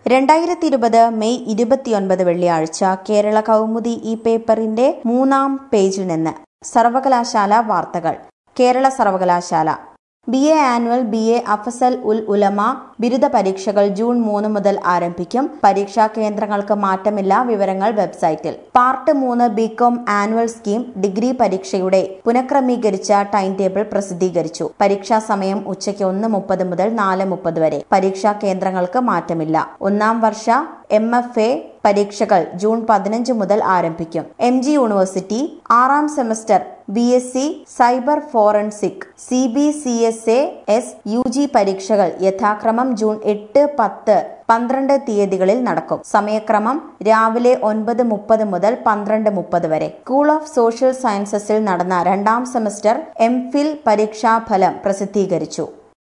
രണ്ടായിരത്തി ഇരുപത് മെയ് ഇരുപത്തിയൊൻപത് വെള്ളിയാഴ്ച കേരള കൗമുദി ഈ പേപ്പറിന്റെ മൂന്നാം പേജിൽ നിന്ന് സർവകലാശാല വാർത്തകൾ കേരള സർവകലാശാല B A annual B A Afzal ul Ulama ബിരുദ പരീക്ഷകൾ ജൂൺ മൂന്ന് മുതൽ ആരംഭിക്കും പരീക്ഷാ കേന്ദ്രങ്ങൾക്ക് മാറ്റമില്ല വിവരങ്ങൾ വെബ്സൈറ്റിൽ പാർട്ട് മൂന്ന് ബികോം ആനുവൽ സ്കീം ഡിഗ്രി പരീക്ഷയുടെ പുനഃക്രമീകരിച്ച ടൈം ടേബിൾ പ്രസിദ്ധീകരിച്ചു പരീക്ഷാ സമയം ഉച്ചയ്ക്ക് ഒന്ന് മുപ്പത് മുതൽ നാല് മുപ്പത് വരെ പരീക്ഷാ കേന്ദ്രങ്ങൾക്ക് മാറ്റമില്ല ഒന്നാം വർഷ എം എഫ് എ പരീക്ഷകൾ ജൂൺ പതിനഞ്ച് മുതൽ ആരംഭിക്കും എം ജി യൂണിവേഴ്സിറ്റി ആറാം semester B S C cyber forensic C B C S A S U G പരീക്ഷകൾ യഥാക്രമം ജൂൺ എട്ട് പത്ത് പന്ത്രണ്ട് തീയതികളിൽ നടക്കും സമയക്രമം രാവിലെ ഒൻപത് മുപ്പത് മുതൽ പന്ത്രണ്ട് മുപ്പത് വരെ സ്കൂൾ ഓഫ് സോഷ്യൽ സയൻസസിൽ നടന്ന രണ്ടാം സെമസ്റ്റർ എം ഫിൽ പരീക്ഷാഫലം പ്രസിദ്ധീകരിച്ചു